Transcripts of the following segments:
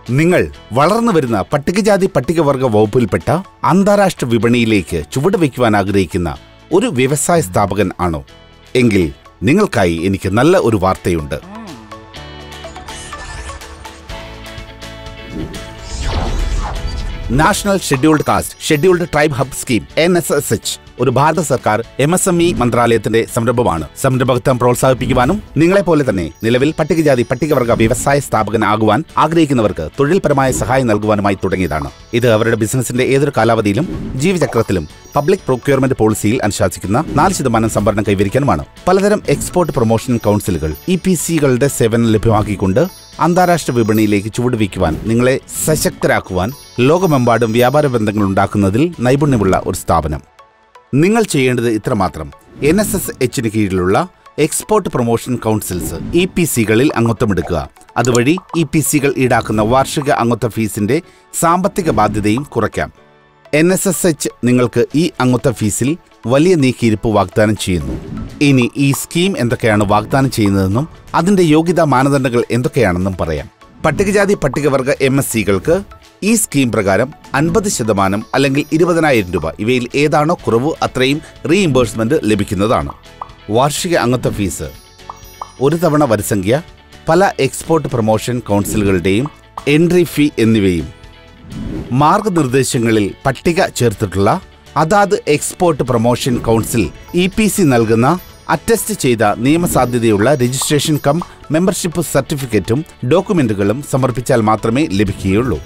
നിങ്ങൾ വളർന്നു വരുന്ന പട്ടികജാതി പട്ടികവർഗ വകുപ്പിൽപ്പെട്ട അന്താരാഷ്ട്ര വിപണിയിലേക്ക് ചുവടുവെക്കുവാൻ ആഗ്രഹിക്കുന്ന ഒരു വ്യവസായ സ്ഥാപകൻ ആണോ എങ്കിൽ നിങ്ങൾക്കായി എനിക്ക് നല്ല ഒരു വാർത്തയുണ്ട് national scheduled caste scheduled tribe hub scheme N S S H ഒരു ഭാരത സർക്കാർ എം എസ് എം ഇ മന്ത്രാലയത്തിന്റെ സംരംഭമാണ് സംരംഭകത്വം പ്രോത്സാഹിപ്പിക്കുവാനും നിങ്ങളെ പോലെ തന്നെ നിലവിൽ പട്ടികജാതി പട്ടികവർഗ വ്യവസായ സ്ഥാപകനാകുവാൻ ആഗ്രഹിക്കുന്നവർക്ക് തൊഴിൽപരമായ സഹായം നൽകുവാനുമായി തുടങ്ങിയതാണ് ഇത് അവരുടെ ബിസിനസിന്റെ ഏതൊരു കാലാവധിയിലും ജീവചക്രത്തിലും പബ്ലിക് പ്രൊക്യൂർമെന്റ് പോളിസിയിൽ അനുശാസിക്കുന്ന നാല് ശതമാനം സംവരണം കൈവരിക്കാനുമാണ് പലതരം എക്സ്പോർട്ട് പ്രൊമോഷൻ കൗൺസിലുകൾ ഇ പി സികളുടെ സേവനം ലഭ്യമാക്കിക്കൊണ്ട് അന്താരാഷ്ട്ര വിപണിയിലേക്ക് ചുവടുവയ്ക്കുവാൻ നിങ്ങളെ സശക്തരാക്കുവാൻ ലോകമെമ്പാടും വ്യാപാര ബന്ധങ്ങൾ ഉണ്ടാക്കുന്നതിൽ നൈപുണ്യമുള്ള ഒരു സ്ഥാപനം നിങ്ങൾ ചെയ്യേണ്ടത് ഇത്രമാത്രം എൻ എസ് എസ് എച്ചിന് കീഴിലുള്ള export promotion councils E P സികളിൽ അംഗത്വമെടുക്കുക അതുവഴി ഇ പി സികൾ ഈടാക്കുന്ന വാർഷിക അംഗത്വ ഫീസിന്റെ സാമ്പത്തിക ബാധ്യതയും കുറയ്ക്കാം എൻ എസ് എസ് എച്ച് നിങ്ങൾക്ക് ഈ അംഗത്വ ഫീസിൽ വലിയ നീക്കിയിരിപ്പ് വാഗ്ദാനം ചെയ്യുന്നു ഇനി ഈ സ്കീം എന്തൊക്കെയാണ് വാഗ്ദാനം ചെയ്യുന്നതെന്നും അതിന്റെ യോഗ്യതാ മാനദണ്ഡങ്ങൾ എന്തൊക്കെയാണെന്നും പറയാം പട്ടികജാതി പട്ടികവർഗ എം എസ് സികൾക്ക് ഈ സ്കീം പ്രകാരം അൻപത് ശതമാനം അല്ലെങ്കിൽ ഇരുപതിനായിരം രൂപ ഇവയിൽ ഏതാണോ കുറവ് അത്രയും റീഇംബേഴ്സ്മെന്റ് ലഭിക്കുന്നതാണ് വാർഷിക അംഗത്വ ഫീസ് ഒരു തവണ വരിസംഖ്യ പല എക്സ്പോർട്ട് പ്രൊമോഷൻ കൗൺസിലുകളുടെയും എൻട്രി ഫീ എന്നിവയും മാർഗനിർദ്ദേശങ്ങളിൽ പട്ടിക ചേർത്തിട്ടുള്ള അതാത് export promotion council E P C നൽകുന്ന അറ്റസ്റ്റ് ചെയ്ത നിയമസാധ്യതയുള്ള രജിസ്ട്രേഷൻ കം മെമ്പർഷിപ്പ് സർട്ടിഫിക്കറ്റും ഡോക്യുമെന്റുകളും സമർപ്പിച്ചാൽ മാത്രമേ ലഭിക്കുകയുള്ളൂ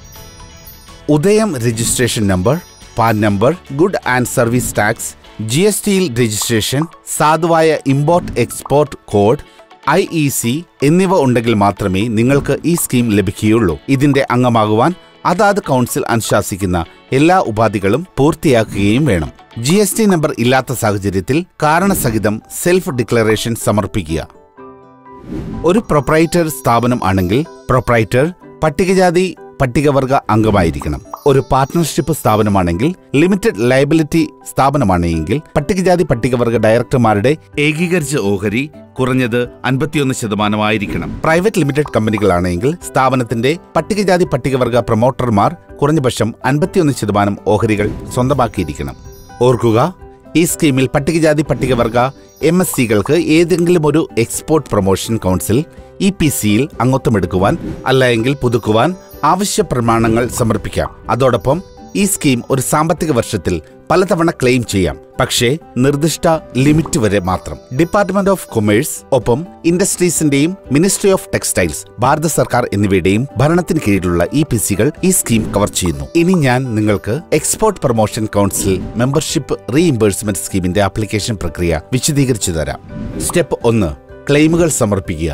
Udyam registration number PAN number good and service tax G S ടിയിൽ രജിസ്ട്രേഷൻ സാധുവായ import export code I E C എന്നിവ ഉണ്ടെങ്കിൽ മാത്രമേ നിങ്ങൾക്ക് ഈ സ്കീം ലഭിക്കുകയുള്ളൂ ഇതിന്റെ അംഗമാകുവാൻ അതാത് കൗൺസിൽ അനുശാസിക്കുന്ന എല്ലാ ഉപാധികളും പൂർത്തിയാക്കുകയും വേണം ജി എസ് ടി നമ്പർ ഇല്ലാത്ത സാഹചര്യത്തിൽ കാരണസഹിതം സെൽഫ് ഡിക്ലറേഷൻ സമർപ്പിക്കുക ഒരു പ്രൊപ്രൈറ്റർ സ്ഥാപനം ആണെങ്കിൽ പ്രൊപ്രൈറ്റർ പട്ടികജാതി പട്ടികവർഗ അംഗമായിരിക്കണം ഒരു പാർട്ട്ണർഷിപ്പ് സ്ഥാപനമാണെങ്കിൽ ലിമിറ്റഡ് ലയബിലിറ്റി സ്ഥാപനമാണെങ്കിൽ പട്ടികജാതി പട്ടികവർഗ ഡയറക്ടർമാരുടെ ഏകീകരിച്ച ഓഹരി കുറഞ്ഞത് അൻപത്തിയൊന്ന് ശതമാനമായിരിക്കണം പ്രൈവറ്റ് ലിമിറ്റഡ് കമ്പനികളാണെങ്കിൽ സ്ഥാപനത്തിന്റെ പട്ടികജാതി പട്ടികവർഗ പ്രൊമോട്ടർമാർ കുറഞ്ഞപക്ഷം അൻപത്തിയൊന്ന് ശതമാനം ഓഹരികൾ സ്വന്തമാക്കിയിരിക്കണം ഓർക്കുക ഈ സ്കീമിൽ പട്ടികജാതി പട്ടികവർഗ എം എസ് സികൾക്ക് ഏതെങ്കിലും ഒരു export promotion council E P സിയിൽ അംഗത്വമെടുക്കുവാൻ അല്ലെങ്കിൽ പുതുക്കുവാൻ ആവശ്യ പ്രമാണങ്ങൾ സമർപ്പിക്കാം അതോടൊപ്പം ഈ സ്കീം ഒരു സാമ്പത്തിക വർഷത്തിൽ പലതവണ ക്ലെയിം ചെയ്യാം പക്ഷേ നിർദ്ദിഷ്ട ലിമിറ്റ് വരെ മാത്രം ഡിപ്പാർട്ട്മെന്റ് ഓഫ് കൊമേഴ്സ് ഒപ്പം ഇൻഡസ്ട്രീസിന്റെയും മിനിസ്ട്രി ഓഫ് ടെക്സ്റ്റൈൽസ് ഭാരത സർക്കാർ എന്നിവയുടെയും ഭരണത്തിന് കീഴിലുള്ള ഇ പി സികൾ ഈ സ്കീം കവർ ചെയ്യുന്നു ഇനി ഞാൻ നിങ്ങൾക്ക് export promotion council membership reimbursement സ്കീമിന്റെ ആപ്ലിക്കേഷൻ പ്രക്രിയ വിശദീകരിച്ചു തരാം സ്റ്റെപ്പ് ഒന്ന് ക്ലെയിമുകൾ സമർപ്പിക്കുക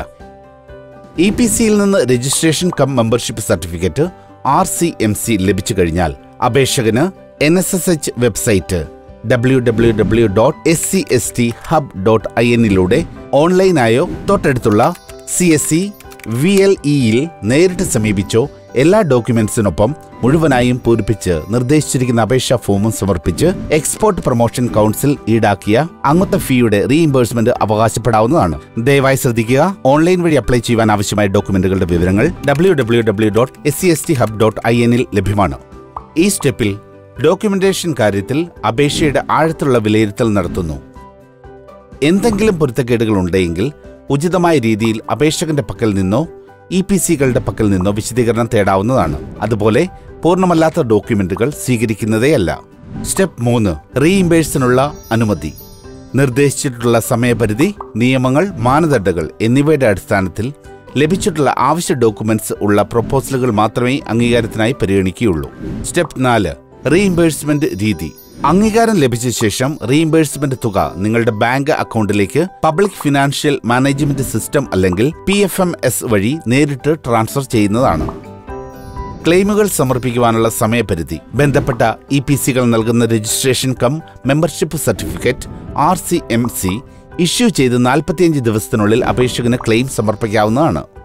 ഇ പി സിയിൽ നിന്ന് registration cum membership certificate R C M C ലഭിച്ചു കഴിഞ്ഞാൽ അപേക്ഷകന് N S S H website W W W dot S C S T hub dot I എന്നിലൂടെ ഓൺലൈനായോ തൊട്ടടുത്തുള്ള C S C V L ഇയിൽ നേരിട്ട് സമീപിച്ചോ എല്ലാ ഡോക്യുമെന്റ്സിനൊപ്പം മുഴുവനായും പൂരിപ്പിച്ച് നിർദ്ദേശിച്ചിരിക്കുന്ന അപേക്ഷാ ഫോമും സമർപ്പിച്ച് എക്സ്പോർട്ട് പ്രൊമോഷൻ കൗൺസിൽ ഈടാക്കിയ അംഗത്വ ഫീയുടെ റീഇംബേഴ്സ്മെന്റ് അവകാശപ്പെടാവുന്നതാണ് ദയവായി ശ്രദ്ധിക്കുക ഓൺലൈൻ വഴി അപ്ലൈ ചെയ്യുവാൻ ആവശ്യമായ ഡോക്യുമെന്റുകളുടെ വിവരങ്ങൾ W W W dot S C S T hub dot I എന്നിൽ ലഭ്യമാണ് ഈ സ്റ്റെപ്പിൽ ഡോക്യുമെന്റേഷൻ കാര്യത്തിൽ അപേക്ഷയുടെ ആഴത്തിലുള്ള വിലയിരുത്തൽ നടത്തുന്നു എന്തെങ്കിലും പൊരുത്തക്കേടുകൾ ഉണ്ടെങ്കിൽ ഉചിതമായ രീതിയിൽ അപേക്ഷകന്റെ പക്കൽ നിന്നോ ഇ പി സികളുടെ പക്കൽ നിന്നോ വിശദീകരണം തേടാവുന്നതാണ് അതുപോലെ പൂർണ്ണമല്ലാത്ത ഡോക്യുമെന്റുകൾ സ്വീകരിക്കുന്നതേയല്ല സ്റ്റെപ്പ് മൂന്ന് റീഇംബേഴ്സിനുള്ള അനുമതി നിർദ്ദേശിച്ചിട്ടുള്ള സമയപരിധി നിയമങ്ങൾ മാനദണ്ഡങ്ങൾ എന്നിവയുടെ അടിസ്ഥാനത്തിൽ ലഭിച്ചിട്ടുള്ള ആവശ്യ ഡോക്യുമെന്റ്സ് ഉള്ള പ്രൊപ്പോസലുകൾ മാത്രമേ അംഗീകാരത്തിനായി പരിഗണിക്കുകയുള്ളൂ സ്റ്റെപ്പ് നാല് റീഇംബേഴ്സ്മെന്റ് രീതി അംഗീകാരം ലഭിച്ച ശേഷം റീഇംബേഴ്സ്മെന്റ് തുക നിങ്ങളുടെ ബാങ്ക് അക്കൗണ്ടിലേക്ക് പബ്ലിക് ഫിനാൻഷ്യൽ മാനേജ്മെന്റ് സിസ്റ്റം അല്ലെങ്കിൽ പി എഫ് എം എസ് വഴി നേരിട്ട് ട്രാൻസ്ഫർ ചെയ്യുന്നതാണ് ക്ലെയിമുകൾ സമർപ്പിക്കുവാനുള്ള സമയപരിധി ബന്ധപ്പെട്ട ഇ പി സികൾ നൽകുന്ന registration cum membership certificate R C M C issue ചെയ്ത് നാൽപ്പത്തിയഞ്ച് ദിവസത്തിനുള്ളിൽ അപേക്ഷകന് ക്ലെയിം സമർപ്പിക്കാവുന്നതാണ്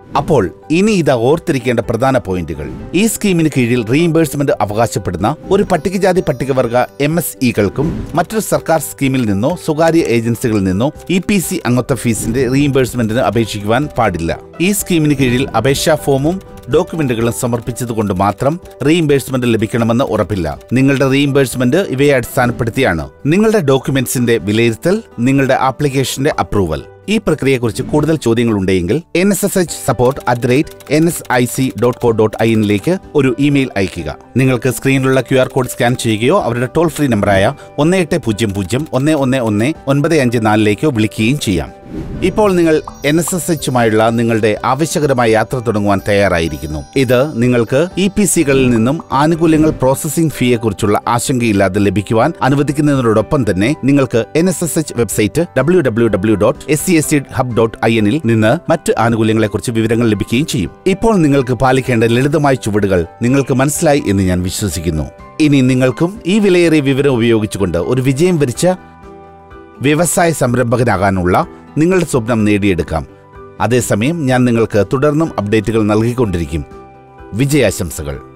അപ്പോൾ ഇനി ഇത് ഓർത്തിരിക്കേണ്ട പ്രധാന പോയിന്റുകൾ ഈ സ്കീമിന് കീഴിൽ റീഇംബേഴ്സ്മെന്റ് അവകാശപ്പെടുന്ന ഒരു പട്ടികജാതി പട്ടികവർഗ എം എസ് ഇകൾക്കും മറ്റൊരു സർക്കാർ സ്കീമിൽ നിന്നോ സ്വകാര്യ ഏജൻസികളിൽ നിന്നോ ഇ പി സി അംഗത്വ ഫീസിന്റെ റീഇംബേഴ്സ്മെന്റിന് അപേക്ഷിക്കുവാൻ പാടില്ല ഈ സ്കീമിന് കീഴിൽ അപേക്ഷാ ഫോമും ഡോക്യുമെന്റുകളും സമർപ്പിച്ചതുകൊണ്ട് മാത്രം റീഇംബേഴ്സ്മെന്റ് ലഭിക്കണമെന്ന് ഉറപ്പില്ല നിങ്ങളുടെ റീഇംബേഴ്സ്മെന്റ് ഇവയെ അടിസ്ഥാനപ്പെടുത്തിയാണ് നിങ്ങളുടെ ഡോക്യുമെന്റ്സിന്റെ വിലയിരുത്തൽ നിങ്ങളുടെ ആപ്ലിക്കേഷന്റെ അപ്രൂവൽ ഈ പ്രക്രിയയെക്കുറിച്ച് കൂടുതൽ ചോദ്യങ്ങൾ ഉണ്ടെങ്കിൽ N S S H support at the rate N S I C dot co dot I എന്നിലേക്ക് ഒരു ഇമെയിൽ അയയ്ക്കുക നിങ്ങൾക്ക് സ്ക്രീനിലുള്ള ക്യു ആർ കോഡ് സ്കാൻ ചെയ്യുകയോ അവരുടെ ടോൾ ഫ്രീ നമ്പറായ ഒന്ന് എട്ട് പൂജ്യം പൂജ്യം ഒന്ന് ഒന്ന് ഒന്ന് ഒൻപത് അഞ്ച് നാലിലേക്കോ വിളിക്കുകയും ചെയ്യാം ഇപ്പോൾ നിങ്ങൾ എൻ എസ് എസ് എച്ചുമായുള്ള നിങ്ങളുടെ ആവശ്യകരമായ യാത്ര തുടങ്ങുവാൻ തയ്യാറായിരിക്കുന്നു ഇത് നിങ്ങൾക്ക് ഇ പി സികളിൽ നിന്നും ആനുകൂല്യങ്ങൾ പ്രോസസ്സിംഗ് ഫീയെക്കുറിച്ചുള്ള ആശങ്കയില്ലാതെ ലഭിക്കുവാൻ അനുവദിക്കുന്നതിനോടൊപ്പം തന്നെ നിങ്ങൾക്ക് N S S H website W W W dot S C S C hub dot I എന്നിൽ നിന്ന് മറ്റ് ആനുകൂല്യങ്ങളെക്കുറിച്ച് വിവരങ്ങൾ ലഭിക്കുകയും ചെയ്യും ഇപ്പോൾ നിങ്ങൾക്ക് പാലിക്കേണ്ട ലളിതമായ ചുവടുകൾ നിങ്ങൾക്ക് മനസ്സിലായി എന്ന് ഞാൻ വിശ്വസിക്കുന്നു ഇനി നിങ്ങൾക്കും ഈ വിലയേറിയ വിവരം ഉപയോഗിച്ചുകൊണ്ട് ഒരു വിജയം വരിച്ച വ്യവസായ സംരംഭകനാകാനുള്ള നിങ്ങളുടെ സ്വപ്നം നേടിയെടുക്കാം അതേസമയം ഞാൻ നിങ്ങൾക്ക് തുടർന്നും അപ്ഡേറ്റുകൾ നൽകിക്കൊണ്ടിരിക്കും വിജയാശംസകൾ